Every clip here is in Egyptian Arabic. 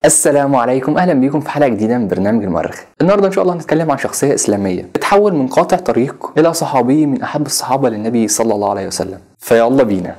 السلام عليكم اهلا بيكم في حلقه جديده من برنامج المؤرخ النهارده ان شاء الله هنتكلم عن شخصيه اسلاميه اتحول من قاطع طريق الى صحابي من احب الصحابه للنبي صلى الله عليه وسلم فيلا بينا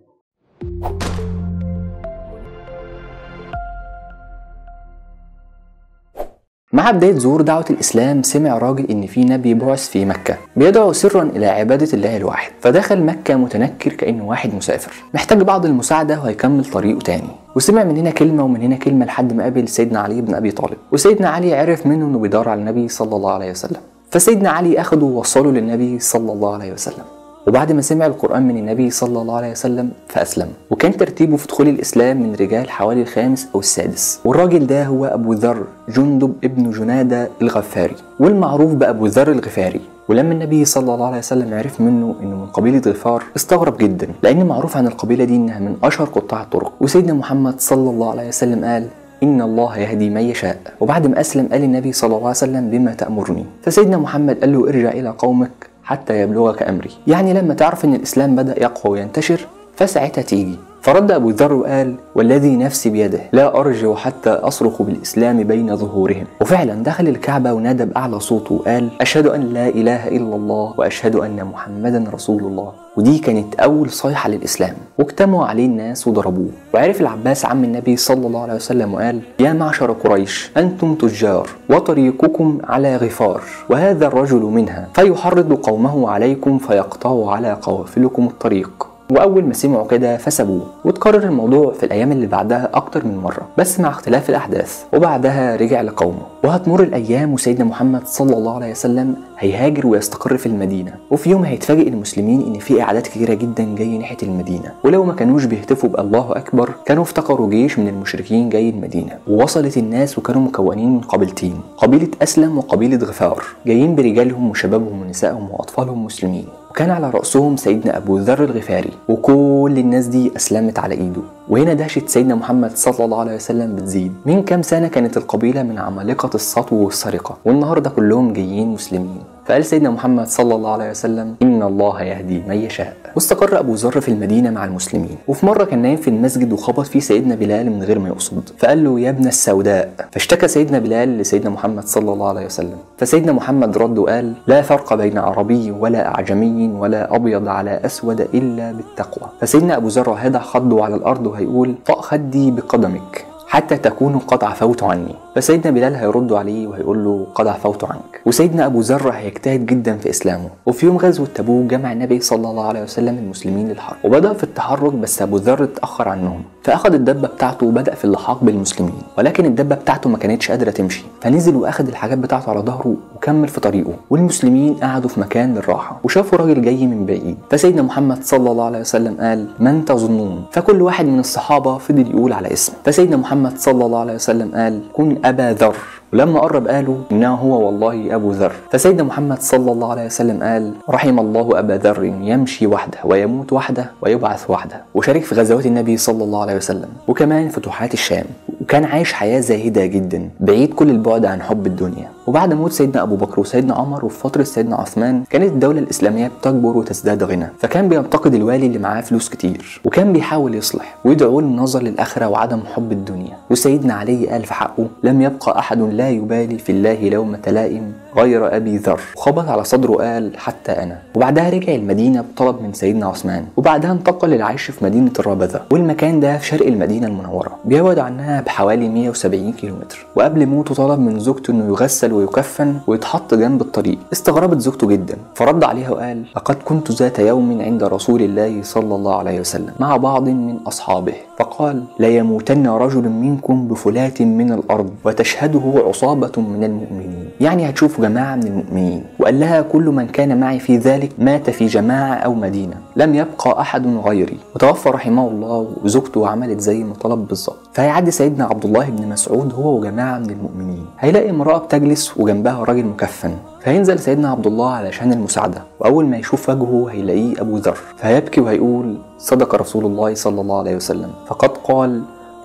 مع بداية ظهور دعوة الإسلام سمع راجل إن في نبي بعث في مكة بيدعو سرا إلى عبادة الله الواحد فدخل مكة متنكر كأنه واحد مسافر محتاج بعض المساعدة وهيكمل طريقه تاني وسمع من هنا كلمة ومن هنا كلمة لحد ما قابل سيدنا علي بن أبي طالب وسيدنا علي عرف منه إنه بيدور على النبي صلى الله عليه وسلم فسيدنا علي أخده ووصله للنبي صلى الله عليه وسلم وبعد ما سمع القرآن من النبي صلى الله عليه وسلم فأسلم وكان ترتيبه في دخول الإسلام من رجال حوالي الخامس أو السادس والراجل ده هو أبو ذر جندب ابن جنادة الغفاري والمعروف بأبو ذر الغفاري ولما النبي صلى الله عليه وسلم عرف منه انه من قبيله غفار استغرب جدا لان معروف عن القبيله دي انها من اشهر قطاع الطرق وسيدنا محمد صلى الله عليه وسلم قال إن الله يهدي من يشاء وبعد ما أسلم قال النبي صلى الله عليه وسلم بما تأمرني فسيدنا محمد قال له ارجع إلى قومك حتى يبلغك أمري يعني لما تعرف أن الإسلام بدأ يقوى وينتشر فساعتها تيجي فرد أبو ذر وقال والذي نفسي بيده لا أرجع حتى أصرخ بالإسلام بين ظهورهم وفعلا دخل الكعبة ونادى بأعلى صوته وقال أشهد أن لا إله إلا الله وأشهد أن محمدا رسول الله ودي كانت أول صيحة للإسلام واجتمعوا عليه الناس وضربوه وعرف العباس عم النبي صلى الله عليه وسلم وقال يا معشر قريش أنتم تجار وطريقكم على غفار وهذا الرجل منها فيحرض قومه عليكم فيقطعوا على قوافلكم الطريق واول ما سمعوا كده فسبوه وتكرر الموضوع في الايام اللي بعدها اكتر من مره بس مع اختلاف الاحداث وبعدها رجع لقومه وهتمر الايام وسيدنا محمد صلى الله عليه وسلم هيهاجر ويستقر في المدينه وفي يوم هيتفاجئ المسلمين ان في اعداد كتيره جدا جايه ناحيه المدينه ولو ما كانوش بيهتفوا بالله اكبر كانوا افتكروا جيش من المشركين جاي المدينه ووصلت الناس وكانوا مكونين من قبيلتين قبيله اسلم وقبيله غفار جايين برجالهم وشبابهم ونسائهم واطفالهم مسلمين وكان على رأسهم سيدنا أبو ذر الغفاري وكل الناس دي أسلمت على إيده وهنا دهشة سيدنا محمد صلى الله عليه وسلم بتزيد من كام سنة كانت القبيلة من عمالقة السطو والسرقة والنهاردة كلهم جايين مسلمين فقال سيدنا محمد صلى الله عليه وسلم إن الله يهدي من يشاء واستقر أبو ذر في المدينة مع المسلمين وفي مرة كان نايم في المسجد وخبط فيه سيدنا بلال من غير ما يقصد فقال له يا ابن السوداء فاشتكى سيدنا بلال لسيدنا محمد صلى الله عليه وسلم فسيدنا محمد رد وقال لا فرق بين عربي ولا أعجمي ولا أبيض على أسود إلا بالتقوى فسيدنا أبو ذر هيضع خده على الأرض وهيقول طأ خدي بقدمك حتى تكون قد عفوت عني فسيدنا بلال هيرد عليه وهيقول له قد عفوت عنك وسيدنا ابو ذر هيجتهد جدا في اسلامه وفي يوم غزوه تبوك جمع النبي صلى الله عليه وسلم المسلمين للحرب وبدا في التحرك بس ابو ذر اتاخر عنهم فاخذ الدبه بتاعته وبدا في اللحاق بالمسلمين ولكن الدبه بتاعته ما كانتش قادره تمشي فنزل واخذ الحاجات بتاعته على ظهره وكمل في طريقه والمسلمين قعدوا في مكان للراحه وشافوا راجل جاي من بعيد فسيدنا محمد صلى الله عليه وسلم قال من تظنون فكل واحد من الصحابه فضل يقول على اسمه فسيدنا محمد صلى الله عليه وسلم قال كن ابا ذر ولما قرب قالوا انه هو والله ابو ذر فسيدنا محمد صلى الله عليه وسلم قال رحم الله ابا ذر يمشي وحده ويموت وحده ويبعث وحده وشارك في غزوات النبي صلى الله عليه وسلم وكمان فتوحات الشام وكان عايش حياه زاهده جدا بعيد كل البعد عن حب الدنيا وبعد موت سيدنا ابو بكر وسيدنا عمر وفي فتره سيدنا عثمان كانت الدوله الاسلاميه بتكبر وتزداد غنى فكان بينتقد الوالي اللي معاه فلوس كتير وكان بيحاول يصلح ويدعو للنظر للاخره وعدم حب الدنيا وسيدنا علي قال في حقه لم يبقى احد لا يبالي في الله لومة لائم غير ابي ذر وخبط على صدره قال حتى انا وبعدها رجع المدينه بطلب من سيدنا عثمان وبعدها انتقل للعيش في مدينه الرابذه والمكان ده في شرق المدينه المنوره بيبعد عنها بحوالي 170 كيلومتر وقبل موته طلب من زوجته انه يغسل ويكفن ويتحط جنب الطريق استغربت زوجته جدا فرد عليها وقال لقد كنت ذات يوم عند رسول الله صلى الله عليه وسلم مع بعض من اصحابه فقال لا يموتن رجل منكم بفلاة من الارض وتشهده عصابة من المؤمنين يعني هتشوفوا جماعة من المؤمنين وقال لها كل من كان معي في ذلك مات في جماعة أو مدينة لم يبقى أحد غيري وتوفى رحمه الله وزوجته عملت زي ما طلب بالظبط فهيعدي سيدنا عبد الله بن مسعود هو وجماعة من المؤمنين هيلاقي امرأة بتجلس وجنبها راجل مكفن فينزل سيدنا عبد الله علشان المساعدة وأول ما يشوف وجهه هيلاقيه أبو ذر فيبكي وهيقول صدق رسول الله صلى الله عليه وسلم فقد قال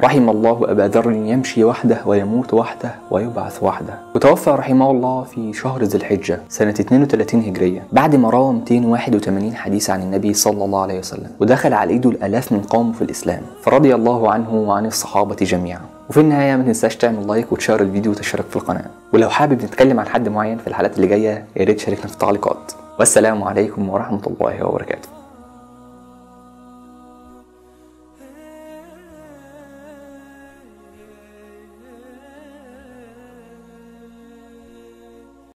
رحم الله أبا ذر يمشي وحده ويموت وحده ويبعث وحده وتوفى رحمه الله في شهر ذي الحجة سنة 32 هجرية بعد ما روى 281 حديث عن النبي صلى الله عليه وسلم ودخل على إيده الآلاف من قومه في الإسلام فرضي الله عنه وعن الصحابة جميعا وفي النهاية ما تنساش تعمل لايك وتشير الفيديو وتشترك في القناة ولو حابب نتكلم عن حد معين في الحلقات اللي جاية يا ريت تشاركنا في التعليقات والسلام عليكم ورحمة الله وبركاته